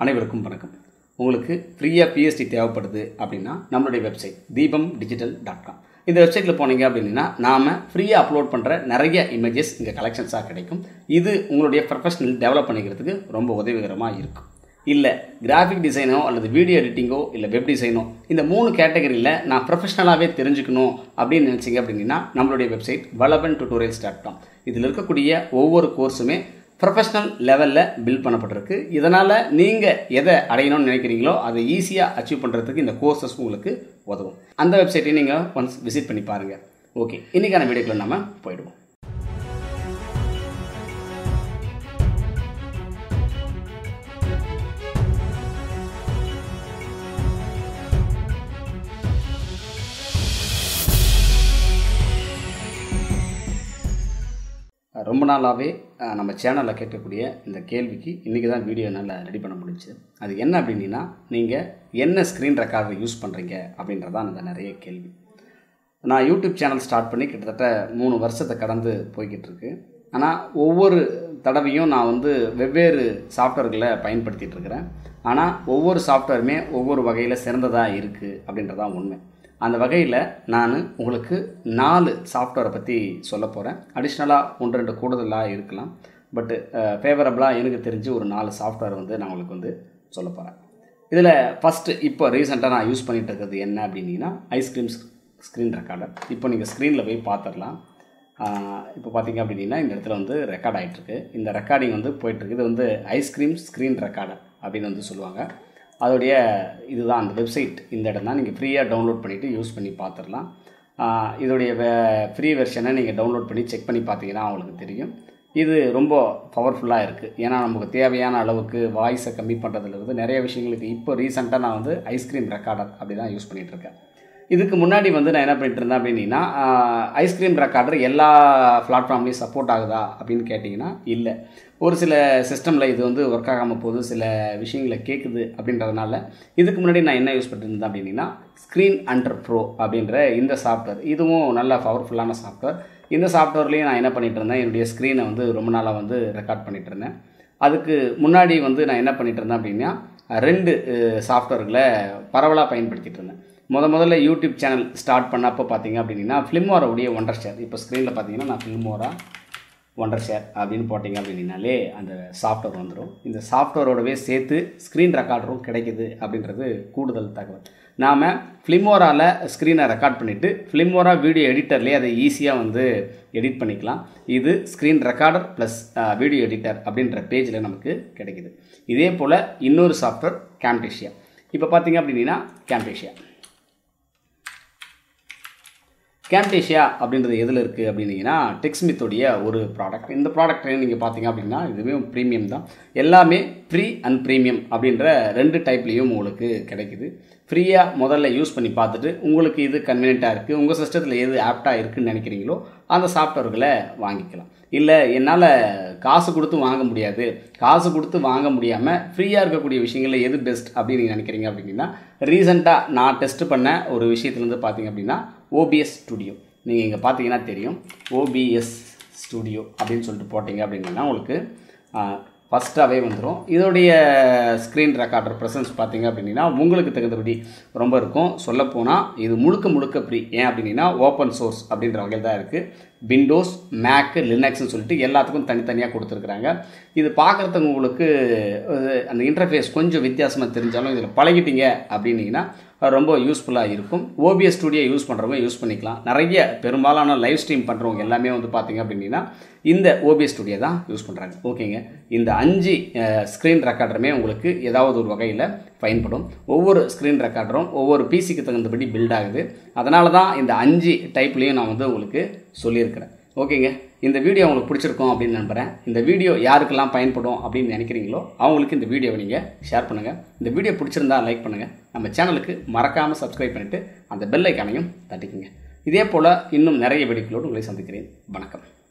அனைவருக்கும் வணக்கம் உங்களுக்கு ஃப்ரீயாக பிஎஸ்டி தேவைப்படுது அப்படின்னா நம்மளுடைய வெப்சைட் தீபம் டிஜிட்டல் டாட் காம் இந்த வெப்சைட்டில் போனீங்க அப்படின்னா நாம் ஃப்ரீயாக அப்லோட் பண்ணுற நிறைய இமேஜஸ் இங்கே கலெக்ஷன்ஸாக கிடைக்கும் இது உங்களுடைய ப்ரொஃபஷனல் டெவலப் பண்ணிக்கிறதுக்கு ரொம்ப உதவிகரமாக இருக்கும் இல்லை கிராஃபிக் டிசைனோ அல்லது வீடியோ எடிட்டிங்கோ இல்லை வெப் டிசைனோ இந்த மூணு கேட்டகரியில் நான் ப்ரொஃபஷனலாகவே தெரிஞ்சுக்கணும் அப்படின்னு நினச்சிங்க அப்படின்னா நம்மளுடைய website Valavan tutorials dot com இதில் இருக்கக்கூடிய ஒவ்வொரு கோர்ஸுமே ப்ரொஃபஷனல் லெவலில் பில்ட் பண்ணப்பட்டிருக்கு இதனால் நீங்கள் எதை அடையணும்னு நினைக்கிறீங்களோ அதை ஈஸியாக அச்சீவ் பண்ணுறதுக்கு இந்த கோர்சஸ் உங்களுக்கு உதவும் அந்த வெப்சைட்டையும் நீங்கள் ஒன்ஸ் விசிட் பண்ணி பாருங்கள் ஓகே இன்றைக்கான வீடியோக்குள்ள நம்ம போயிடுவோம் ரொம்ப நாளாகவே அஹ், நம்ம சேனலில் கேட்கக்கூடிய இந்த கேள்விக்கு இன்றைக்கி தான் வீடியோ நல்லா ரெடி பண்ண முடிஞ்சு அது என்ன அப்படின்னா நீங்கள் என்ன ஸ்க்ரீன் ரெக்கார்டர் யூஸ் பண்ணுறீங்க அப்படின்றதான் அந்த நிறைய கேள்வி நான் யூடியூப் சேனல் ஸ்டார்ட் பண்ணி கிட்டத்தட்ட மூணு வருஷத்தை கடந்து போய்கிட்டு இருக்கு ஆனால் ஒவ்வொரு தடவையும் நான் வந்து வெவ்வேறு சாஃப்ட்வேர்களை பயன்படுத்திகிட்டு இருக்கிறேன் ஆனால் ஒவ்வொரு சாஃப்ட்வேருமே ஒவ்வொரு வகையில் சிறந்ததாக இருக்குது அப்படின்றதான் உண்மை அந்த வகையில் நான் உங்களுக்கு நாலு சாஃப்ட்வேரை பற்றி சொல்ல போகிறேன் அடிஷ்னலாக ஒன்று ரெண்டு கூடுதலாக இருக்கலாம் பட்டு ஃபேவரபுளாக எனக்கு தெரிஞ்சு ஒரு நாலு சாஃப்ட்வேர் வந்து நான் உங்களுக்கு வந்து சொல்ல போகிறேன் இதில் ஃபஸ்ட்டு இப்போ ரீசெண்டாக நான் யூஸ் பண்ணிகிட்டு இருக்கிறது என்ன அப்படின்னா ஐஸ்கிரீம் ஸ்க்ரீன் ரெக்கார்டர் இப்போ நீங்கள் ஸ்க்ரீனில் போய் பார்த்துடலாம் இப்போ பார்த்தீங்க அப்படின்னா இந்த இடத்துல வந்து ரெக்கார்ட் ஆகிட்டுருக்கு இந்த ரெக்கார்டிங் வந்து போயிட்டுருக்கு இது வந்து ஐஸ்கிரீம் ஸ்க்ரீன் ரெக்கார்டர் அப்படின்னு வந்து சொல்லுவாங்க அதோடைய இதுதான் அந்த வெப்சைட் இந்த இடம் தான் நீங்கள் ஃப்ரீயாக டவுன்லோட் பண்ணிவிட்டு யூஸ் பண்ணி பார்த்துடலாம் ஆஹ் இதோடைய வே ஃப்ரீ வெர்ஷனை நீங்கள் டவுன்லோட் பண்ணி செக் பண்ணி பார்த்தீங்கன்னா உங்களுக்கு தெரியும் இது ரொம்ப பவர்ஃபுல்லாக இருக்குது ஏன்னா நமக்கு தேவையான அளவுக்கு வாய்ஸை கம்மி பண்ணுறதுலேருந்து நிறைய விஷயங்களுக்கு இப்போ ரீசெண்டாக நான் வந்து ஐஸ்கிரீம் ரெக்கார்டர் அப்படி தான் யூஸ் பண்ணிகிட்டு இருக்கேன் இதுக்கு முன்னாடி வந்து நான் என்ன பண்ணிட்டு இருந்தேன் அப்படின்னா ஐஸ்கிரீம் ரெக்கார்டர் எல்லா பிளாட்ஃபார்ம்லேயும் சப்போர்ட் ஆகுதா அப்படின்னு கேட்டிங்கன்னா இல்லை ஒரு சில சிஸ்டமில் இது வந்து ஒர்க் ஆகாமல் போகுது சில விஷயங்களை கேட்குது அப்படின்றதுனால இதுக்கு முன்னாடி நான் என்ன யூஸ் பண்ணிருந்தேன் அப்படின்னா ஸ்க்ரீன் அண்டர் ப்ரோ அப்படின்ற இந்த சாஃப்ட்வேர் இதுவும் நல்ல பவர்ஃபுல்லான சாஃப்ட்வேர் இந்த சாஃப்ட்வேர்லேயும் நான் என்ன பண்ணிட்டு இருந்தேன் என்னுடைய ஸ்க்ரீனை வந்து ரொம்ப நாளாக வந்து ரெக்கார்ட் பண்ணிட்டு இருந்தேன் அதுக்கு முன்னாடி வந்து நான் என்ன பண்ணிட்டு இருந்தேன் அப்படின்னா ரெண்டு சாஃப்ட்வேர்களை பரவலாக பயன்படுத்திட்டு இருந்தேன் முத முதல்ல யூடியூப் சேனல் ஸ்டார்ட் பண்ணப்போ பார்த்தீங்க அப்படின்னா ஃபிலிமோராவுடைய ஒண்டர் ஷேர் இப்போ ஸ்க்ரீனில் பார்த்தீங்கன்னா நான் ஃபிலிமோரா ஒண்டர் ஷேர் அப்படின்னு போட்டிங்க அப்படின்னாலே அந்த சாஃப்ட்வேர் வந்துடும் இந்த சாஃப்ட்வேரோடவே சேர்த்து ஸ்க்ரீன் ரெக்கார்டரும் கிடைக்குது அப்படின்றது கூடுதல் தகவல் நாம் ஃபிலிமோராவில் ஸ்க்ரீனை ரெக்கார்ட் பண்ணிவிட்டு ஃபிலிமோரா வீடியோ எடிட்டர்லேயே அதை ஈஸியாக வந்து எடிட் பண்ணிக்கலாம் இது screen recorder plus video editor அப்படின்ற பேஜில் நமக்கு கிடைக்குது இதே போல் இன்னொரு சாஃப்ட்வேர் கேம்டேஷியா இப்போ பார்த்தீங்க அப்படின்னா கேம்டேஷியா கேம்டேஷியா அப்படின்றது எதில் இருக்குது அப்படின்னீங்கன்னா டெக்ஸ்மித்தோடைய ஒரு ப்ராடக்ட் இந்த ப்ராடக்ட் நீங்கள் பார்த்தீங்க அப்படின்னா இதுவே ப்ரீமியம் தான் எல்லாமே ஃப்ரீ அண்ட் ப்ரீமியம் அப்படின்ற ரெண்டு டைப்லேயும் உங்களுக்கு கிடைக்குது ஃப்ரீயாக முதல்ல யூஸ் பண்ணி பார்த்துட்டு உங்களுக்கு இது கன்வீனியண்ட்டாக இருக்குது உங்கள் சிஸ்டத்தில் எது ஆப்டாக இருக்குன்னு நினைக்கிறீங்களோ அந்த சாஃப்ட்வேர்களை வாங்கிக்கலாம் இல்லை என்னால் காசு கொடுத்து வாங்க முடியாது காசு கொடுத்து வாங்க முடியாமல் ஃப்ரீயாக இருக்கக்கூடிய விஷயங்களில் எது பெஸ்ட் அப்படின்னு நீங்கள் நினைக்கிறீங்க அப்படின்னா ரீசெண்டாக நான் டெஸ்ட் பண்ண ஒரு விஷயத்துலேருந்து பார்த்தீங்க அப்படின்னா ஓபிஎஸ் ஸ்டுடியோ நீங்கள் இங்கே பார்த்தீங்கன்னா தெரியும் ஓபிஎஸ் ஸ்டுடியோ அப்படின்னு சொல்லிட்டு போட்டிங்க அப்படின்னா உங்களுக்கு ஃபஸ்ட்டாகவே வந்துடும் இதோடைய ஸ்க்ரீன் ரெக்கார்டர் ப்ரெசன்ஸ் பார்த்தீங்க அப்படின்னா உங்களுக்கு தகுந்தபடி ரொம்ப இருக்கும் சொல்லப்போனால் இது முழுக்க முழுக்க ஃப்ரீ ஏன் அப்படின்னா ஓப்பன் சோர்ஸ் அப்படின்ற வகையில் தான் இருக்குது விண்டோஸ் மேக்கு லினக்ஸ்னு சொல்லிட்டு எல்லாத்துக்கும் தனித்தனியாக கொடுத்துருக்குறாங்க இது பார்க்குறதுக்கு உங்களுக்கு அஹ், அந்த இன்டர்ஃபேஸ் கொஞ்சம் வித்தியாசமாக தெரிஞ்சாலும் இதில் பழகிட்டீங்க அப்படின்னீங்கன்னா ரொம்ப யூஸ்ஃபுல்லாக இருக்கும் ஓபிஎஸ் ஸ்டுடியோ யூஸ் பண்ணுறவங்க யூஸ் பண்ணிக்கலாம் நிறைய பெரும்பாலான லைவ் ஸ்ட்ரீம் பண்ணுறவங்க எல்லாமே வந்து பார்த்தீங்க அப்படின்னா இந்த ஓபிஎஸ் ஸ்டுடியோ தான் யூஸ் பண்ணுறாங்க ஓகேங்க இந்த அஞ்சு ஸ்க்ரீன் ரெக்கார்டருமே உங்களுக்கு ஏதாவது ஒரு வகையில் பயன்படும் ஒவ்வொரு ஸ்க்ரீன் ரெக்கார்டரும் ஒவ்வொரு பிசிக்கு தகுந்தபடி பில்ட் ஆகுது அதனால தான் இந்த அஞ்சு டைப்லேயும் நான் வந்து உங்களுக்கு சொல்லியிருக்கிறேன் ஓகேங்க இந்த வீடியோ உங்களுக்கு பிடிச்சிருக்கும் அப்படின்னு நம்புகிறேன் இந்த வீடியோ யாருக்கெல்லாம் பயன்படும் அப்படின்னு நினைக்கிறீங்களோ அவங்களுக்கு இந்த வீடியோவை நீங்கள் ஷேர் பண்ணுங்கள் இந்த வீடியோ பிடிச்சிருந்தா லைக் பண்ணுங்கள் நம்ம சேனலுக்கு மறக்காமல் சப்ஸ்கிரைப் பண்ணிவிட்டு அந்த பெல் ஐக்கானையும் தட்டிக்குங்க இதே போல் இன்னும் நிறைய வீடியோக்களோடு உங்களை சந்திக்கிறேன் வணக்கம்